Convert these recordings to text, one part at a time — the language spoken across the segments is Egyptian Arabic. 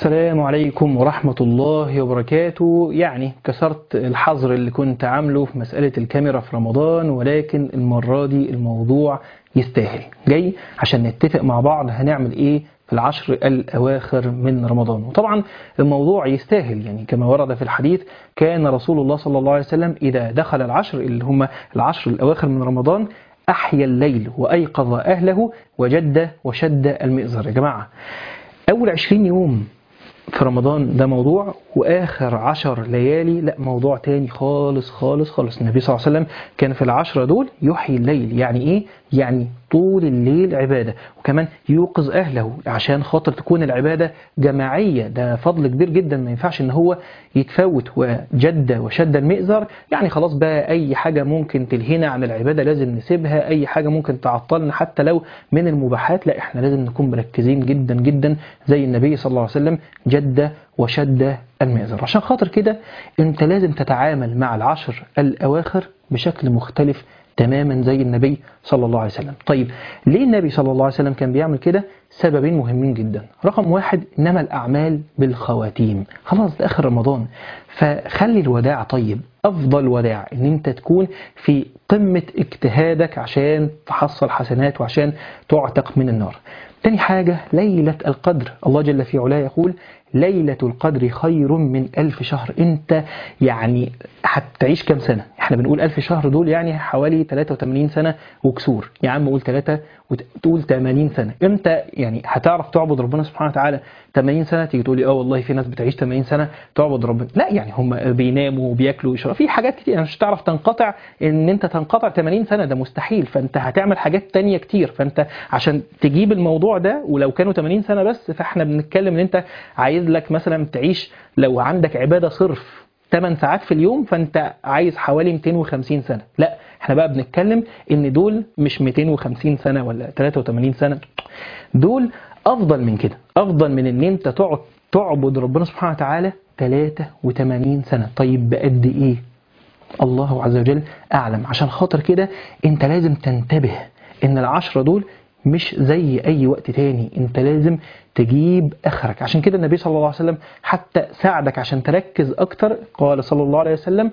السلام عليكم ورحمة الله وبركاته يعني كسرت الحظر اللي كنت عامله في مسألة الكاميرا في رمضان ولكن المرة دي الموضوع يستاهل جاي عشان نتفق مع بعض هنعمل ايه في العشر الأواخر من رمضان وطبعا الموضوع يستاهل يعني كما ورد في الحديث كان رسول الله صلى الله عليه وسلم إذا دخل العشر اللي هم العشر الأواخر من رمضان أحيا الليل وأيقظ أهله وجد وشد المئزر يا جماعة أول عشرين يوم في رمضان ده موضوع وآخر عشر ليالي لا موضوع تاني خالص خالص خالص النبي صلى الله عليه وسلم كان في العشرة دول يحيي الليل يعني إيه؟ يعني طول الليل عبادة وكمان يوقظ أهله عشان خاطر تكون العبادة جماعية ده فضل كبير جدا ما ينفعش إن هو يتفوت وجد وشد المئزر يعني خلاص بقى أي حاجة ممكن تلهينا عن العبادة لازم نسيبها أي حاجة ممكن تعطلنا حتى لو من المباحات لا إحنا لازم نكون مركزين جدا جدا زي النبي صلى الله عليه وسلم جد وشد المئزر عشان خاطر كده أنت لازم تتعامل مع العشر الأواخر بشكل مختلف تماما زي النبي صلى الله عليه وسلم طيب ليه النبي صلى الله عليه وسلم كان بيعمل كده سببين مهمين جدا رقم واحد إنما الأعمال بالخواتيم خلاص ده آخر رمضان فخلي الوداع طيب أفضل وداع إن أنت تكون في قمة اجتهادك عشان تحصل حسنات وعشان تعتق من النار تاني حاجة ليلة القدر الله جل في علاه يقول ليلة القدر خير من ألف شهر أنت يعني هتعيش كام سنة احنا بنقول ألف شهر دول يعني حوالي 83 سنة وكسور يا عم قول 3 وتقول 80 سنة امتى يعني هتعرف تعبد ربنا سبحانه وتعالى 80 سنة تيجي تقولي اه والله في ناس بتعيش 80 سنة تعبد ربنا لا يعني هم بيناموا وبياكلوا ويشربوا في حاجات كتير يعني مش هتعرف تنقطع ان انت تنقطع 80 سنة ده مستحيل فانت هتعمل حاجات تانية كتير فانت عشان تجيب الموضوع ده ولو كانوا 80 سنة بس فاحنا بنتكلم ان انت عايز لك مثلا تعيش لو عندك عبادة صرف 8 ساعات في اليوم فانت عايز حوالي 250 سنة لا احنا بقى بنتكلم ان دول مش 250 سنة ولا 83 سنة دول افضل من كده افضل من ان انت تقعد تعبد ربنا سبحانه وتعالى 83 سنة طيب بقد ايه الله عز وجل اعلم عشان خاطر كده انت لازم تنتبه ان العشرة دول مش زي أي وقت تاني أنت لازم تجيب أخرك عشان كده النبي صلى الله عليه وسلم حتى ساعدك عشان تركز أكتر قال صلى الله عليه وسلم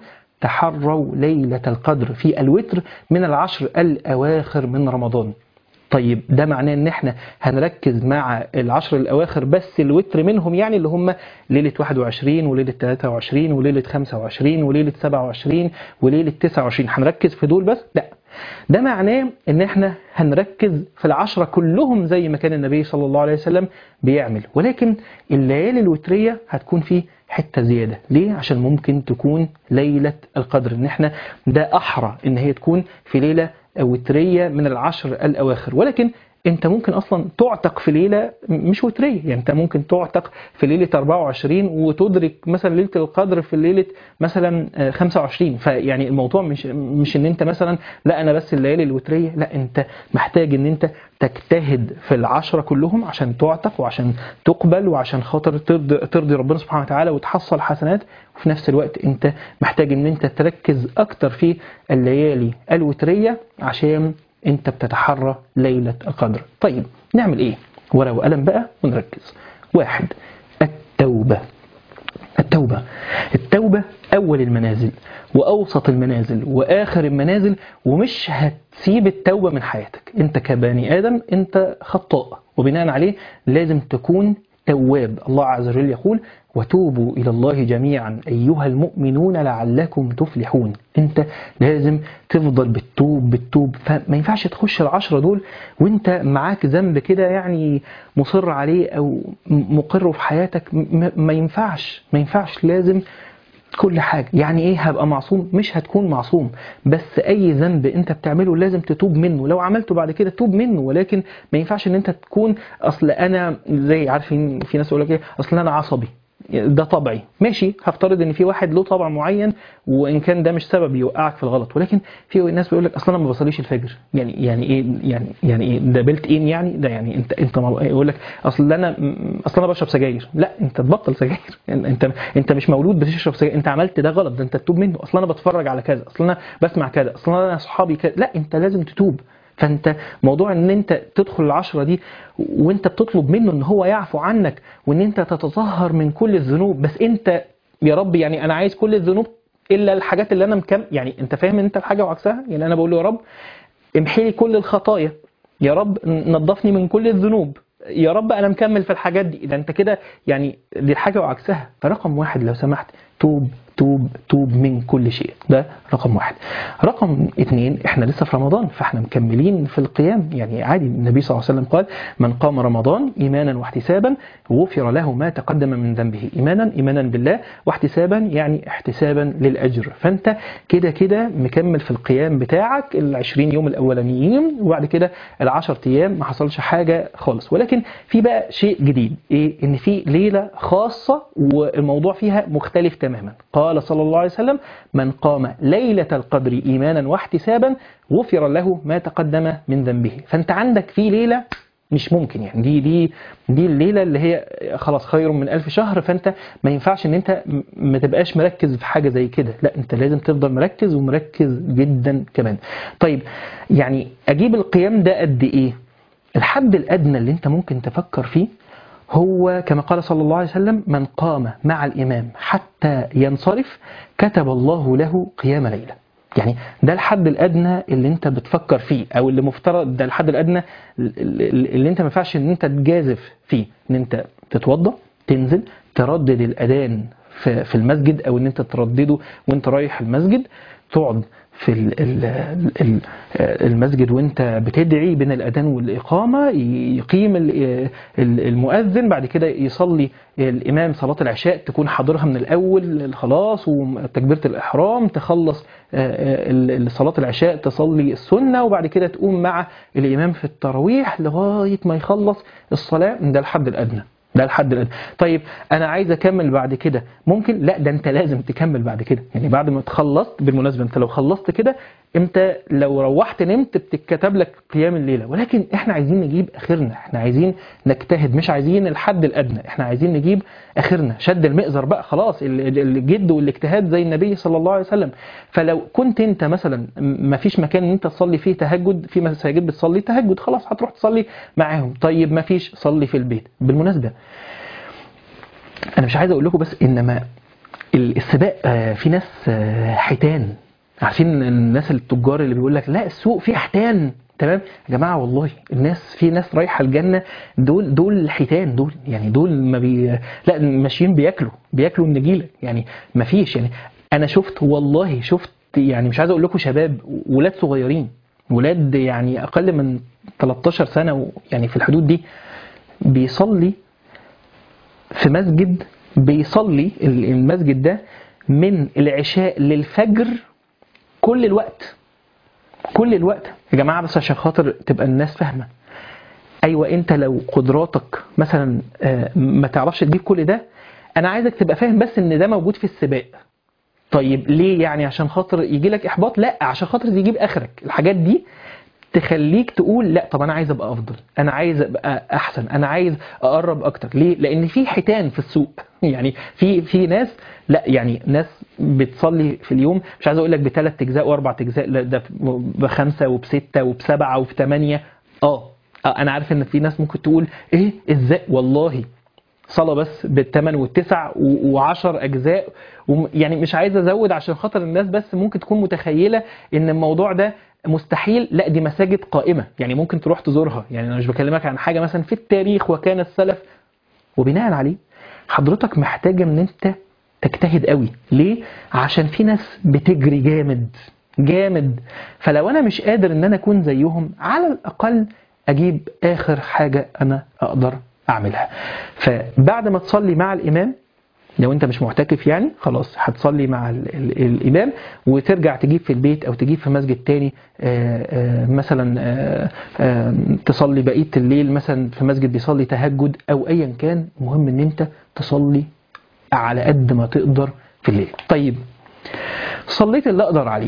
تحروا ليلة القدر في الوتر من العشر الأواخر من رمضان طيب ده معناه ان احنا هنركز مع العشر الاواخر بس الوتر منهم يعني اللي هم ليله 21 وليله 23 وليله 25 وليله 27 وليله 29 هنركز في دول بس لا ده معناه ان احنا هنركز في العشرة كلهم زي ما كان النبي صلى الله عليه وسلم بيعمل ولكن الليالي الوترية هتكون فيه حتة زيادة ليه؟ عشان ممكن تكون ليلة القدر ان احنا ده احرى ان هي تكون في ليلة وترية من العشر الاواخر ولكن انت ممكن اصلا تعتق في ليله مش وتريه يعني انت ممكن تعتق في ليله 24 وتدرك مثلا ليله القدر في ليله مثلا 25 فيعني الموضوع مش مش ان انت مثلا لا انا بس الليالي الوتريه لا انت محتاج ان انت تجتهد في العشرة كلهم عشان تعتق وعشان تقبل وعشان خاطر ترضي, ترضي ربنا سبحانه وتعالى وتحصل حسنات وفي نفس الوقت انت محتاج ان انت تركز اكتر في الليالي الوتريه عشان انت بتتحرى ليلة القدر طيب نعمل ايه ورقة وقلم بقى ونركز واحد التوبة التوبة التوبة أول المنازل وأوسط المنازل وآخر المنازل ومش هتسيب التوبة من حياتك أنت كبني آدم أنت خطاء وبناء عليه لازم تكون تواب الله عز وجل يقول وتوبوا إلى الله جميعا أيها المؤمنون لعلكم تفلحون أنت لازم تفضل بالتوب بالتوب فما ينفعش تخش العشرة دول وانت معاك ذنب كده يعني مصر عليه أو مقر في حياتك ما ينفعش ما ينفعش لازم كل حاجة يعني ايه هبقى معصوم مش هتكون معصوم بس اي ذنب انت بتعمله لازم تتوب منه لو عملته بعد كده توب منه ولكن ما ينفعش ان انت تكون اصل انا زي عارفين في ناس يقول لك ايه اصل انا عصبي ده طبعي ماشي هفترض ان في واحد له طبع معين وان كان ده مش سبب يوقعك في الغلط ولكن في ناس بيقول لك اصلا انا ما بصليش الفجر يعني يعني ايه يعني يعني ايه ده بلت ان يعني ده يعني انت انت يقول لك اصل انا اصل انا بشرب سجاير لا انت تبطل سجاير انت انت مش مولود بتشرب سجاير انت عملت ده غلط ده انت تتوب منه اصل انا بتفرج على كذا اصل انا بسمع كذا اصل انا اصحابي كذا لا انت لازم تتوب فانت موضوع ان انت تدخل العشرة دي وانت بتطلب منه ان هو يعفو عنك وان انت تتطهر من كل الذنوب بس انت يا رب يعني انا عايز كل الذنوب الا الحاجات اللي انا مكم يعني انت فاهم ان انت الحاجه وعكسها يعني انا بقول له يا رب امحي لي كل الخطايا يا رب نظفني من كل الذنوب يا رب انا مكمل في الحاجات دي ده انت كده يعني دي الحاجه وعكسها فرقم واحد لو سمحت توب توب توب من كل شيء ده رقم واحد رقم اتنين احنا لسه في رمضان فاحنا مكملين في القيام يعني عادي النبي صلى الله عليه وسلم قال من قام رمضان ايمانا واحتسابا غفر له ما تقدم من ذنبه ايمانا ايمانا بالله واحتسابا يعني احتسابا للاجر فانت كده كده مكمل في القيام بتاعك ال 20 يوم الاولانيين وبعد كده ال 10 ايام ما حصلش حاجه خالص ولكن في بقى شيء جديد ايه ان في ليله خاصه والموضوع فيها مختلف تماما قال صلى الله عليه وسلم من قام ليلة القدر إيمانا واحتسابا غفر له ما تقدم من ذنبه فأنت عندك في ليلة مش ممكن يعني دي دي دي الليله اللي هي خلاص خير من ألف شهر فانت ما ينفعش ان انت ما تبقاش مركز في حاجه زي كده لا انت لازم تفضل مركز ومركز جدا كمان طيب يعني اجيب القيام ده قد ايه الحد الادنى اللي انت ممكن تفكر فيه هو كما قال صلى الله عليه وسلم من قام مع الإمام حتى ينصرف كتب الله له قيام ليلة يعني ده الحد الأدنى اللي انت بتفكر فيه أو اللي مفترض ده الحد الأدنى اللي انت ما ينفعش ان انت تجازف فيه ان انت تتوضى تنزل تردد الأذان في المسجد أو ان انت تردده وانت رايح المسجد تقعد في المسجد وانت بتدعي بين الاذان والاقامه يقيم المؤذن بعد كده يصلي الامام صلاه العشاء تكون حاضرها من الاول خلاص وتكبيره الاحرام تخلص صلاه العشاء تصلي السنه وبعد كده تقوم مع الامام في التراويح لغايه ما يخلص الصلاه ده الحد الادنى ده الحد الادنى طيب انا عايز اكمل بعد كده ممكن لا ده انت لازم تكمل بعد كده يعني بعد ما تخلصت بالمناسبه انت لو خلصت كده انت لو روحت نمت بتتكتب لك قيام الليله ولكن احنا عايزين نجيب اخرنا احنا عايزين نجتهد مش عايزين الحد الادنى احنا عايزين نجيب اخرنا شد المئزر بقى خلاص الجد والاجتهاد زي النبي صلى الله عليه وسلم فلو كنت انت مثلا ما فيش مكان ان انت تصلي فيه تهجد في مساجد بتصلي تهجد خلاص هتروح تصلي معاهم طيب ما فيش صلي في البيت بالمناسبه انا مش عايز اقول لكم بس انما السباق في ناس حيتان عارفين الناس التجار اللي بيقول لك لا السوق فيه حيتان تمام يا جماعه والله الناس في ناس رايحه الجنه دول دول الحيتان دول يعني دول ما بي لا ماشيين بياكلوا بياكلوا النجيله يعني ما فيش يعني انا شفت والله شفت يعني مش عايز اقول لكم شباب ولاد صغيرين ولاد يعني اقل من 13 سنه يعني في الحدود دي بيصلي في مسجد بيصلي المسجد ده من العشاء للفجر كل الوقت كل الوقت يا جماعه بس عشان خاطر تبقى الناس فاهمه ايوه انت لو قدراتك مثلا ما تعرفش تجيب كل ده انا عايزك تبقى فاهم بس ان ده موجود في السباق طيب ليه يعني عشان خاطر يجي لك احباط لا عشان خاطر يجيب اخرك الحاجات دي تخليك تقول لا طب انا عايز ابقى افضل انا عايز ابقى احسن انا عايز اقرب اكتر ليه لان في حيتان في السوق يعني في في ناس لا يعني ناس بتصلي في اليوم مش عايز اقول لك بثلاث اجزاء واربع اجزاء لا ده بخمسه وبسته وبسبعه وبثمانيه اه انا عارف ان في ناس ممكن تقول ايه ازاي والله صلاة بس بالثمان والتسع وعشر أجزاء يعني مش عايز أزود عشان خاطر الناس بس ممكن تكون متخيلة إن الموضوع ده مستحيل لا دي مساجد قائمة يعني ممكن تروح تزورها يعني أنا مش بكلمك عن حاجة مثلا في التاريخ وكان السلف وبناء عليه حضرتك محتاجة ان انت تجتهد قوي ليه عشان في ناس بتجري جامد جامد فلو انا مش قادر ان انا اكون زيهم على الاقل اجيب اخر حاجة انا اقدر اعملها فبعد ما تصلي مع الامام لو انت مش معتكف يعني خلاص هتصلي مع ال ال الامام وترجع تجيب في البيت او تجيب في مسجد تاني آآ آآ مثلا آآ تصلي بقيه الليل مثلا في مسجد بيصلي تهجد او ايا كان المهم ان انت تصلي على قد ما تقدر في الليل طيب صليت اللي اقدر عليه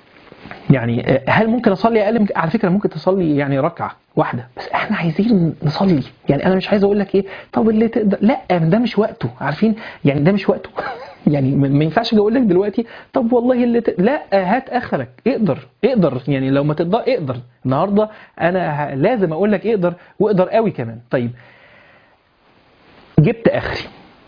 يعني هل ممكن اصلي اقل من على فكره ممكن تصلي يعني ركعه واحده بس احنا عايزين نصلي يعني انا مش عايز اقول لك ايه طب اللي تقدر لا ده مش وقته عارفين يعني ده مش وقته يعني ما ما ينفعش اقول لك دلوقتي طب والله اللي ت... لا هات اخرك اقدر اقدر يعني لو ما تقدر اقدر النهارده انا ه... لازم اقول لك اقدر واقدر قوي كمان طيب جبت اخري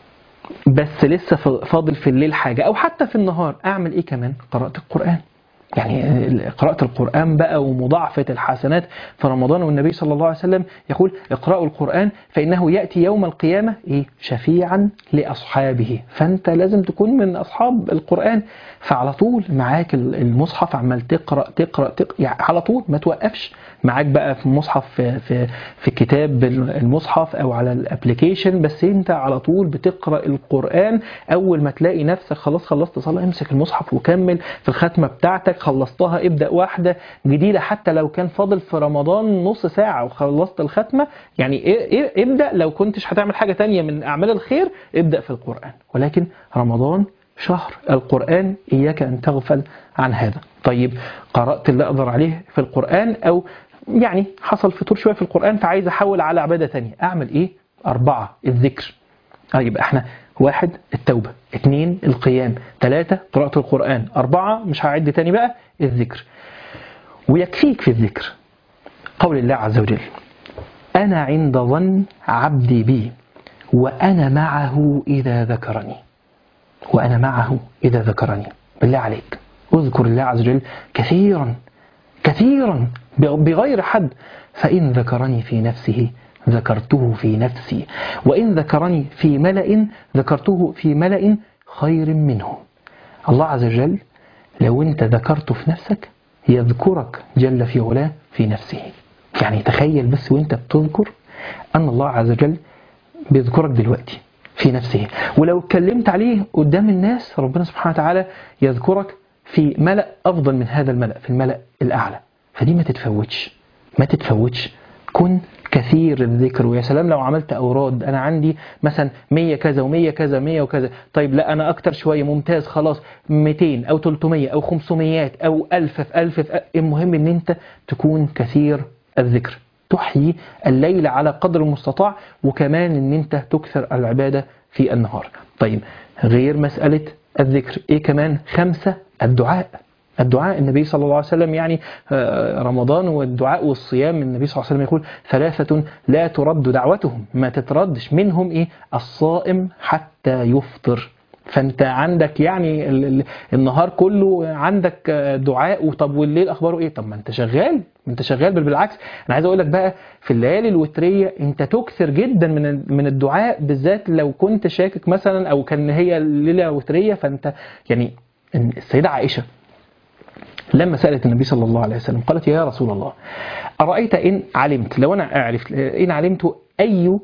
بس لسه ف- فاضل في الليل حاجه او حتى في النهار اعمل ايه كمان قرات القران يعني قراءة القرآن بقى ومضاعفة الحسنات في رمضان والنبي صلى الله عليه وسلم يقول اقرأوا القرآن فإنه يأتي يوم القيامة إيه؟ شفيعا لأصحابه فأنت لازم تكون من أصحاب القرآن فعلى طول معاك المصحف عمال تقرأ تقرأ, تقرأ يعني على طول ما توقفش معاك بقى في مصحف في, في, في كتاب المصحف أو على الابليكيشن بس أنت على طول بتقرأ القرآن أول ما تلاقي نفسك خلاص خلصت صلاة امسك المصحف وكمل في الختمة بتاعتك خلصتها ابدأ واحدة جديدة حتى لو كان فاضل في رمضان نص ساعة وخلصت الختمة يعني إيه إيه ابدأ لو كنتش هتعمل حاجة تانية من أعمال الخير ابدأ في القرآن ولكن رمضان شهر القرآن إياك أن تغفل عن هذا طيب قرأت اللي أقدر عليه في القرآن أو يعني حصل فتور شوية في القرآن فعايز أحول على عبادة تانية أعمل إيه؟ أربعة الذكر طيب احنا واحد التوبة اثنين القيام ثلاثة قراءة القرآن أربعة مش هعد تاني بقى الذكر ويكفيك في الذكر قول الله عز وجل أنا عند ظن عبدي بي وأنا معه إذا ذكرني وأنا معه إذا ذكرني بالله عليك اذكر الله عز وجل كثيرا كثيرا بغير حد فإن ذكرني في نفسه ذكرته في نفسي وإن ذكرني في ملأ ذكرته في ملأ خير منه الله عز وجل لو أنت ذكرته في نفسك يذكرك جل في علاه في نفسه يعني تخيل بس وانت بتذكر أن الله عز وجل بيذكرك دلوقتي في نفسه ولو اتكلمت عليه قدام الناس ربنا سبحانه وتعالى يذكرك في ملأ أفضل من هذا الملأ في الملأ الأعلى فدي ما تتفوتش ما تتفوتش كن كثير الذكر ويا سلام لو عملت أوراد أنا عندي مثلا 100 كذا و100 كذا 100 وكذا طيب لا أنا أكتر شوية ممتاز خلاص 200 أو 300 أو 500 أو 1000 في 1000 في ألف المهم أن أنت تكون كثير الذكر تحيي الليل على قدر المستطاع وكمان أن أنت تكثر العبادة في النهار طيب غير مسألة الذكر إيه كمان خمسة الدعاء الدعاء النبي صلى الله عليه وسلم يعني رمضان والدعاء والصيام النبي صلى الله عليه وسلم يقول ثلاثة لا ترد دعوتهم ما تتردش منهم إيه الصائم حتى يفطر فانت عندك يعني النهار كله عندك دعاء وطب والليل اخباره ايه طب ما انت شغال ما انت شغال بل بالعكس انا عايز اقول لك بقى في الليالي الوتريه انت تكثر جدا من من الدعاء بالذات لو كنت شاكك مثلا او كان هي الليله وتريه فانت يعني السيده عائشه لما سألت النبي صلى الله عليه وسلم قالت يا رسول الله أرأيت إن علمت لو أنا عرفت إن علمت أي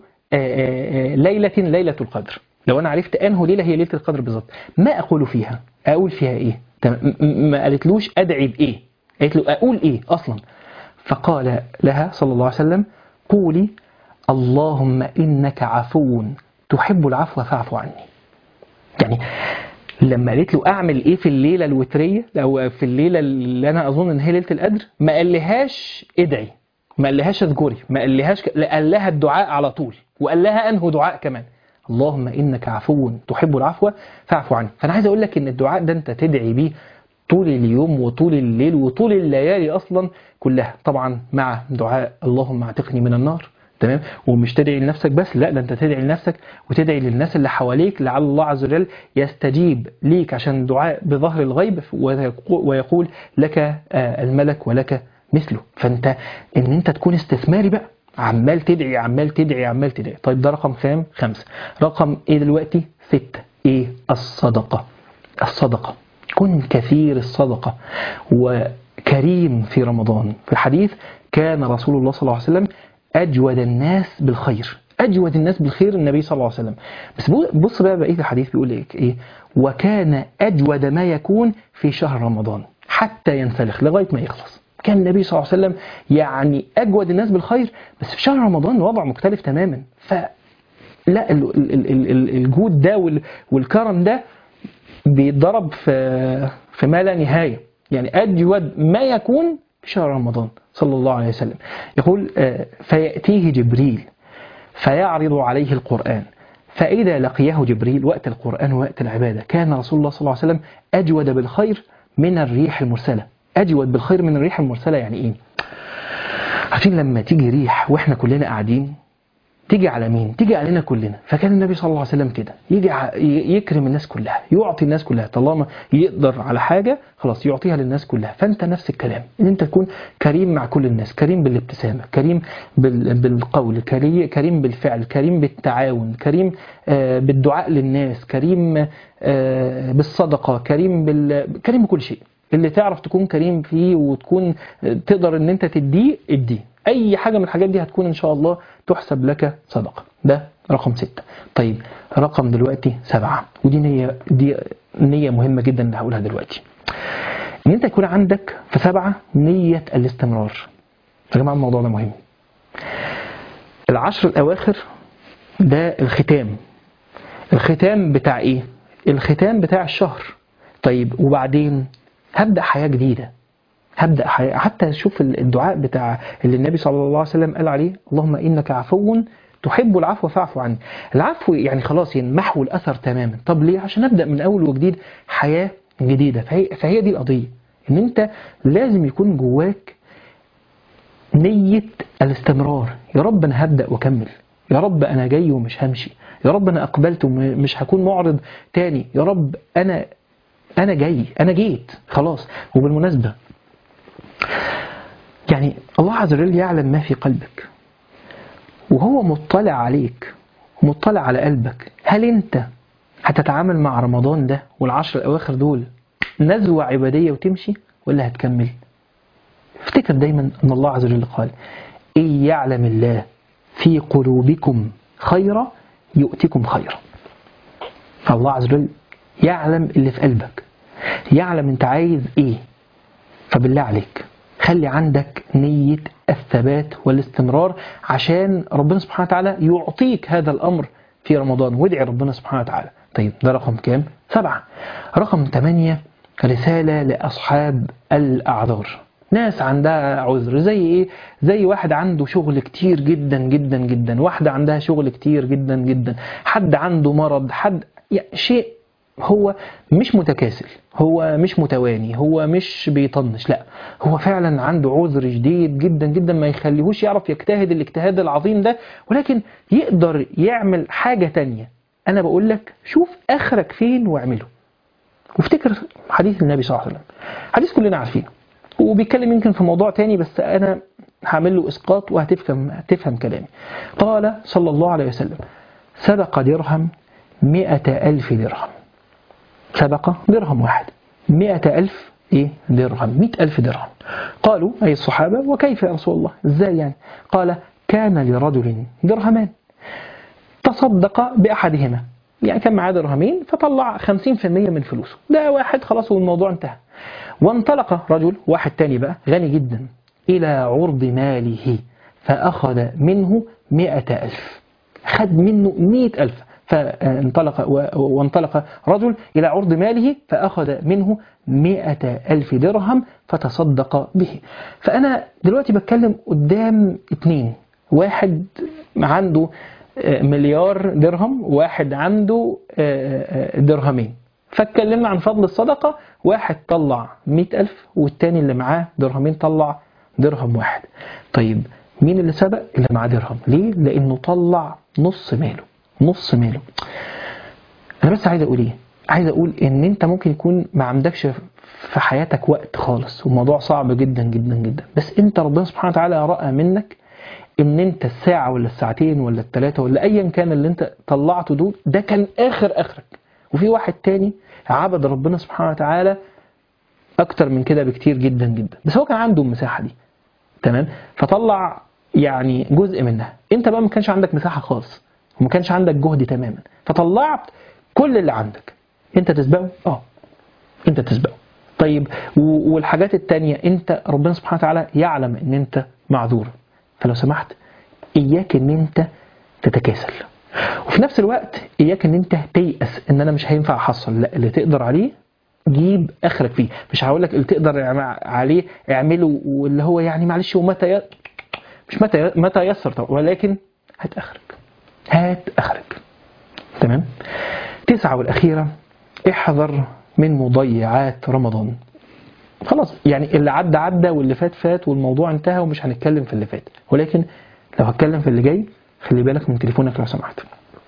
ليلة ليلة القدر لو أنا عرفت أنه ليلة هي ليلة القدر بالضبط ما أقول فيها أقول فيها إيه ما قالتلوش أدعي بإيه قالت له أقول إيه أصلا فقال لها صلى الله عليه وسلم قولي اللهم إنك عفو تحب العفو فاعف عني يعني لما قالت له اعمل ايه في الليله الوتريه او في الليله اللي انا اظن ان هي ليله القدر ما قالهاش ادعي ما قالهاش اذكري ما قالهاش ك... قال لها الدعاء على طول وقال لها انه دعاء كمان اللهم انك عفو تحب العفو فاعف عني فانا عايز اقول لك ان الدعاء ده انت تدعي بيه طول اليوم وطول الليل وطول الليالي اصلا كلها طبعا مع دعاء اللهم اعتقني من النار تمام ومش تدعي لنفسك بس لا ده انت تدعي لنفسك وتدعي للناس اللي حواليك لعل الله عز وجل يستجيب ليك عشان دعاء بظهر الغيب ويقول لك الملك ولك مثله فانت ان انت تكون استثماري بقى عمال تدعي عمال تدعي عمال تدعي طيب ده رقم كام خمسة رقم ايه دلوقتي ستة ايه الصدقة الصدقة كن كثير الصدقة وكريم في رمضان في الحديث كان رسول الله صلى الله عليه وسلم أجود الناس بالخير أجود الناس بالخير النبي صلى الله عليه وسلم بس بص بقى بقية الحديث بيقول إيه, إيه وكان أجود ما يكون في شهر رمضان حتى ينسلخ لغاية ما يخلص كان النبي صلى الله عليه وسلم يعني أجود الناس بالخير بس في شهر رمضان الوضع مختلف تماما ف لا الجود ده والكرم ده بيتضرب في في ما لا نهايه يعني اجود ما يكون في شهر رمضان صلى الله عليه وسلم يقول فيأتيه جبريل فيعرض عليه القرآن فإذا لقيه جبريل وقت القرآن ووقت العبادة كان رسول الله صلى الله عليه وسلم أجود بالخير من الريح المرسلة أجود بالخير من الريح المرسلة يعني إيه؟ عارفين لما تيجي ريح وإحنا كلنا قاعدين تيجي على مين؟ تيجي علينا كلنا، فكان النبي صلى الله عليه وسلم كده، يجي ع- ي- يكرم الناس كلها، يعطي الناس كلها، طالما يقدر على حاجه خلاص يعطيها للناس كلها، فانت نفس الكلام، ان انت تكون كريم مع كل الناس، كريم بالابتسامه، كريم بال- بالقول، كري- كريم بالفعل، كريم بالتعاون، كريم آه، بالدعاء للناس، كريم آه، بالصدقه، كريم بال... كريم بكل شيء. اللي تعرف تكون كريم فيه وتكون تقدر ان انت تديه اديه اي حاجه من الحاجات دي هتكون ان شاء الله تحسب لك صدقه ده رقم ستة طيب رقم دلوقتي سبعة ودي نية دي نية مهمة جدا اللي هقولها دلوقتي ان انت يكون عندك في سبعة نية الاستمرار يا جماعة الموضوع ده مهم العشر الاواخر ده الختام الختام بتاع ايه الختام بتاع الشهر طيب وبعدين هبدأ حياة جديدة هبدأ حياة حتى شوف الدعاء بتاع اللي النبي صلى الله عليه وسلم قال عليه اللهم إنك عفو تحب العفو فاعف عني العفو يعني خلاص يعني محو الأثر تماما طب ليه عشان أبدأ من أول وجديد حياة جديدة فهي, فهي دي القضية إن أنت لازم يكون جواك نية الاستمرار يا رب أنا هبدأ وأكمل يا رب أنا جاي ومش همشي يا رب أنا أقبلت ومش هكون معرض تاني يا رب أنا أنا جاي أنا جيت خلاص وبالمناسبة يعني الله عز وجل يعلم ما في قلبك وهو مطلع عليك مطلع على قلبك هل أنت هتتعامل مع رمضان ده والعشر الأواخر دول نزوة عبادية وتمشي ولا هتكمل افتكر دايما أن الله عز وجل قال إن يعلم الله في قلوبكم خيرا يؤتكم خيرا الله عز وجل يعلم اللي في قلبك يعلم انت عايز ايه فبالله عليك خلي عندك نية الثبات والاستمرار عشان ربنا سبحانه وتعالى يعطيك هذا الأمر في رمضان وادعي ربنا سبحانه وتعالى طيب ده رقم كام؟ سبعة رقم ثمانية رسالة لأصحاب الأعذار ناس عندها عذر زي ايه زي واحد عنده شغل كتير جدا جدا جدا واحدة عندها شغل كتير جدا جدا حد عنده مرض حد يعني شيء هو مش متكاسل هو مش متواني هو مش بيطنش لا هو فعلا عنده عذر شديد جدا جدا ما يخليهوش يعرف يجتهد الاجتهاد العظيم ده ولكن يقدر يعمل حاجة تانية أنا بقول لك شوف آخرك فين واعمله وافتكر حديث النبي صلى الله عليه وسلم حديث كلنا عارفينه وبيتكلم يمكن في موضوع تاني بس أنا هعمل له إسقاط وهتفهم هتفهم كلامي قال صلى الله عليه وسلم سبق درهم مئة ألف درهم سبق درهم واحد مئة ألف إيه درهم مئة ألف درهم قالوا أي الصحابة وكيف يا رسول الله إزاي يعني قال كان لرجل درهمان تصدق بأحدهما يعني كان معاه درهمين فطلع 50% من فلوسه ده واحد خلاص والموضوع انتهى وانطلق رجل واحد تاني بقى غني جدا إلى عرض ماله فأخذ منه مئة ألف خد منه مئة ألف فانطلق وانطلق رجل إلى عرض ماله فأخذ منه مئة ألف درهم فتصدق به فأنا دلوقتي بتكلم قدام اتنين واحد عنده مليار درهم واحد عنده درهمين فاتكلمنا عن فضل الصدقة واحد طلع مئة ألف والتاني اللي معاه درهمين طلع درهم واحد طيب مين اللي سبق اللي معاه درهم ليه لأنه طلع نص ماله نص ماله أنا بس عايز أقول إيه عايز أقول إن أنت ممكن يكون ما عندكش في حياتك وقت خالص والموضوع صعب جدا جدا جدا بس أنت ربنا سبحانه وتعالى رأى منك ان انت الساعة ولا الساعتين ولا الثلاثة ولا ايا كان اللي انت طلعته دول ده كان اخر اخرك وفي واحد تاني عبد ربنا سبحانه وتعالى اكتر من كده بكتير جدا جدا بس هو كان عنده المساحة دي تمام فطلع يعني جزء منها انت بقى ما كانش عندك مساحة خالص وما كانش عندك جهد تماما فطلعت كل اللي عندك انت تسبقه اه انت تسبقه طيب والحاجات التانية انت ربنا سبحانه وتعالى يعلم ان انت معذور فلو سمحت إياك إن أنت تتكاسل وفي نفس الوقت إياك إن أنت تيأس إن أنا مش هينفع أحصل لا اللي تقدر عليه جيب آخرك فيه مش هقول لك اللي تقدر عليه اعمله واللي هو يعني معلش ومتى ي... مش متى متى يسر طبعا ولكن هات آخرك هات آخرك تمام تسعة والأخيرة احذر من مضيعات رمضان خلاص يعني اللي عدى عدى واللي فات فات والموضوع انتهى ومش هنتكلم في اللي فات ولكن لو هتكلم في اللي جاي خلي بالك من تليفونك لو سمحت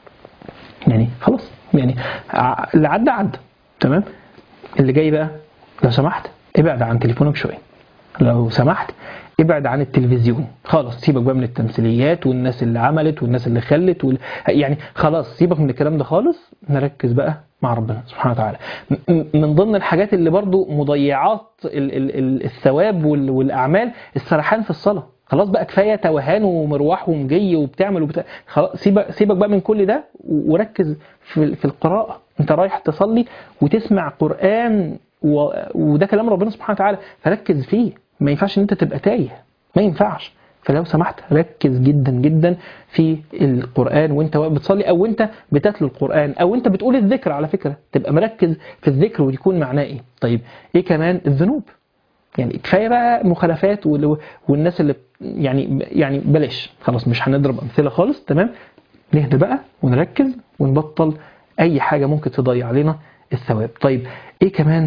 يعني خلاص يعني ع- اللي عدى عدى تمام اللي جاي بقى لو سمحت ابعد عن تليفونك شويه لو سمحت ابعد عن التلفزيون خلاص سيبك بقى من التمثيليات والناس اللي عملت والناس اللي خلت وال... يعني خلاص سيبك من الكلام ده خالص نركز بقى مع ربنا سبحانه وتعالى م- م- من ضمن الحاجات اللي برضو مضيعات ال... ال... ال... الثواب وال... والاعمال السرحان في الصلاه خلاص بقى كفايه توهان ومروح ومجي وبتعمل وبتاع خلاص سيبك سيبك بقى من كل ده و- وركز في في القراءه انت رايح تصلي وتسمع قران و... وده كلام ربنا سبحانه وتعالى فركز فيه ما ينفعش ان انت تبقى تايه ما ينفعش فلو سمحت ركز جدا جدا في القرآن وانت واقف بتصلي او انت بتتلو القرآن او انت بتقول الذكر على فكرة تبقى مركز في الذكر ويكون معناه ايه طيب ايه كمان الذنوب يعني كفايه بقى مخالفات وال- والناس اللي يعني يعني بلاش خلاص مش هنضرب امثله خالص تمام نهدى بقى ونركز ونبطل اي حاجه ممكن تضيع علينا الثواب طيب ايه كمان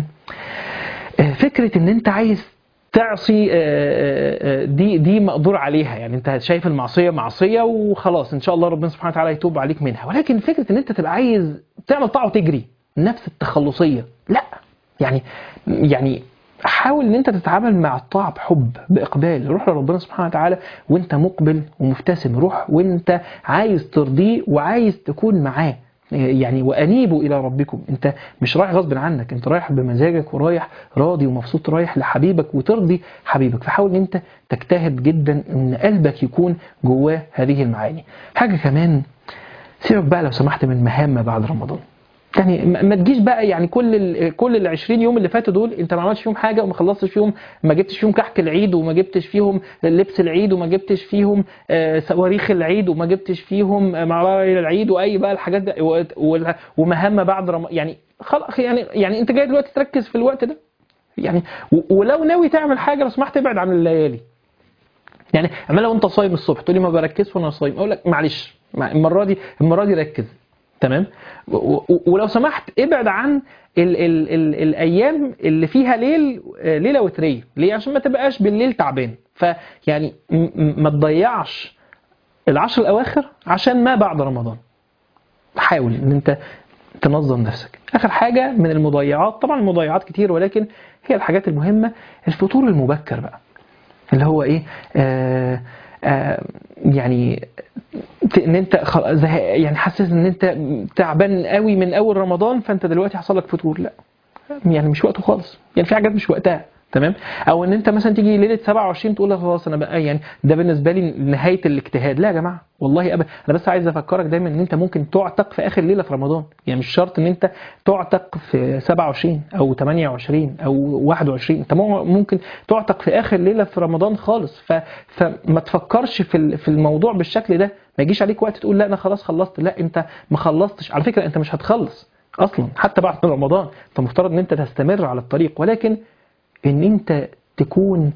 آه، فكره ان انت عايز تعصي آه، آه، آه، دي دي مقدور عليها يعني انت شايف المعصيه معصيه وخلاص ان شاء الله ربنا سبحانه وتعالى يتوب عليك منها ولكن فكره ان انت تبقى عايز تعمل طاعه وتجري نفس التخلصيه لا يعني يعني حاول ان انت تتعامل مع الطاعه بحب باقبال روح لربنا سبحانه وتعالى وانت مقبل ومبتسم روح وانت عايز ترضيه وعايز تكون معاه يعني وانيبوا الى ربكم انت مش رايح غصب عنك انت رايح بمزاجك ورايح راضي ومبسوط رايح لحبيبك وترضي حبيبك فحاول ان انت تجتهد جدا ان قلبك يكون جواه هذه المعاني حاجه كمان سيبك بقى لو سمحت من مهام ما بعد رمضان يعني ما ما تجيش بقى يعني كل ال كل ال 20 يوم اللي فاتوا دول انت ما عملتش فيهم حاجه وما خلصتش فيهم ما جبتش فيهم كحك العيد وما جبتش فيهم لبس العيد وما جبتش فيهم آه، صواريخ العيد وما جبتش فيهم آه، معبايل العيد واي بقى الحاجات ده و- وال- ومهام ما بعد رمضان يعني خلاص يعني يعني انت جاي دلوقتي تركز في الوقت ده يعني و- ولو ناوي تعمل حاجه لو سمحت ابعد عن الليالي يعني اعملها وانت صايم الصبح تقول لي ما بركزش وانا صايم اقول لك معلش مع- المره دي المره دي ركز تمام و- و- ولو سمحت ابعد عن ال ال ال الايام اللي فيها ليل آه، ليله وتريه ليه عشان ما تبقاش بالليل تعبان فيعني م- م- ما تضيعش العشر الاواخر عشان ما بعد رمضان حاول ان انت تنظم نفسك اخر حاجه من المضيعات طبعا المضيعات كتير ولكن هي الحاجات المهمه الفطور المبكر بقى اللي هو ايه آه آه يعني ت- ان انت خ- زه- يعني حاسس ان انت تعبان قوي من اول رمضان فانت دلوقتي حصل لك فتور لا يعني مش وقته خالص يعني في حاجات مش وقتها تمام او ان انت مثلا تيجي ليله 27 تقول لا خلاص انا بقى يعني ده بالنسبه لي نهايه الاجتهاد لا يا جماعه والله ابدا انا بس عايز افكرك دايما ان انت ممكن تعتق في اخر ليله في رمضان يعني مش شرط ان انت تعتق في 27 او 28 او 21 انت مو- ممكن تعتق في اخر ليله في رمضان خالص ف... فما تفكرش في ال- في الموضوع بالشكل ده ما يجيش عليك وقت تقول لا انا خلاص خلصت لا انت ما خلصتش على فكره انت مش هتخلص اصلا حتى بعد رمضان انت مفترض ان انت تستمر على الطريق ولكن ان انت تكون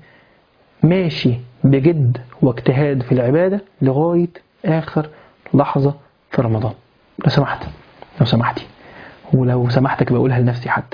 ماشي بجد واجتهاد في العبادة لغاية آخر لحظة في رمضان لو سمحت لو سمحتي ولو سمحتك بقولها لنفسي حتى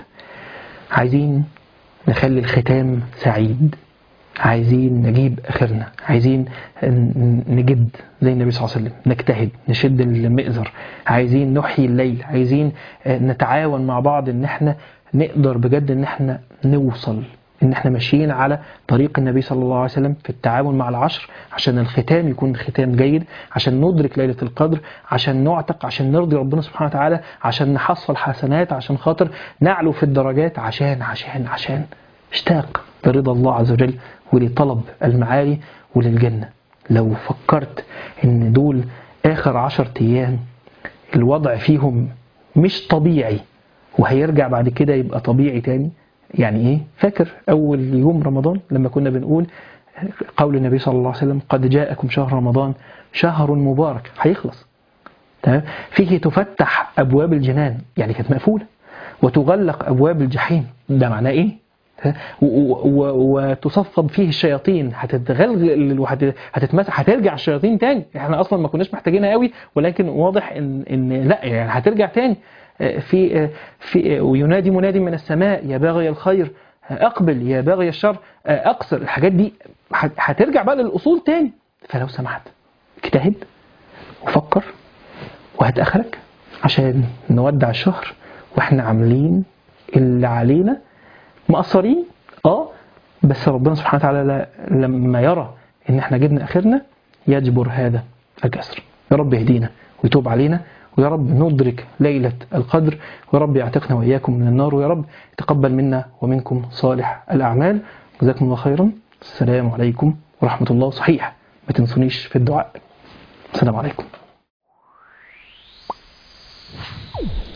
عايزين نخلي الختام سعيد عايزين نجيب اخرنا عايزين ن- نجد زي النبي صلى الله عليه وسلم نجتهد نشد المئزر عايزين نحيي الليل عايزين آه، نتعاون مع بعض ان احنا نقدر بجد ان احنا نوصل ان احنا ماشيين على طريق النبي صلى الله عليه وسلم في التعاون مع العشر عشان الختام يكون ختام جيد عشان ندرك ليلة القدر عشان نعتق عشان نرضي ربنا سبحانه وتعالى عشان نحصل حسنات عشان خاطر نعلو في الدرجات عشان عشان عشان اشتاق لرضا الله عز وجل ولطلب المعالي وللجنة لو فكرت ان دول اخر عشر ايام الوضع فيهم مش طبيعي وهيرجع بعد كده يبقى طبيعي تاني يعني ايه فاكر اول يوم رمضان لما كنا بنقول قول النبي صلى الله عليه وسلم قد جاءكم شهر رمضان شهر مبارك هيخلص تمام فيه تفتح ابواب الجنان يعني كانت مقفوله وتغلق ابواب الجحيم ده معناه ايه و- و- و- وتصفد فيه الشياطين هتتغلغل وهتتمسح هترجع الشياطين تاني احنا اصلا ما كناش محتاجينها قوي ولكن واضح ان ان لا يعني هترجع تاني آه، في آه، في آه، وينادي منادي من السماء يا باغي الخير آه، اقبل يا باغي الشر آه، اقصر الحاجات دي هت- هترجع بقى للاصول تاني فلو سمحت اجتهد وفكر وهات اخرك عشان نودع الشهر واحنا عاملين اللي علينا مقصرين اه بس ربنا سبحانه وتعالى ل- لما يرى ان احنا جبنا اخرنا يجبر هذا الكسر يا رب يهدينا ويتوب علينا ويا رب ندرك ليلة القدر ويا رب يعتقنا وإياكم من النار ويا رب يتقبل منا ومنكم صالح الأعمال جزاكم الله خيرا السلام عليكم ورحمة الله صحيح ما تنسونيش في الدعاء السلام عليكم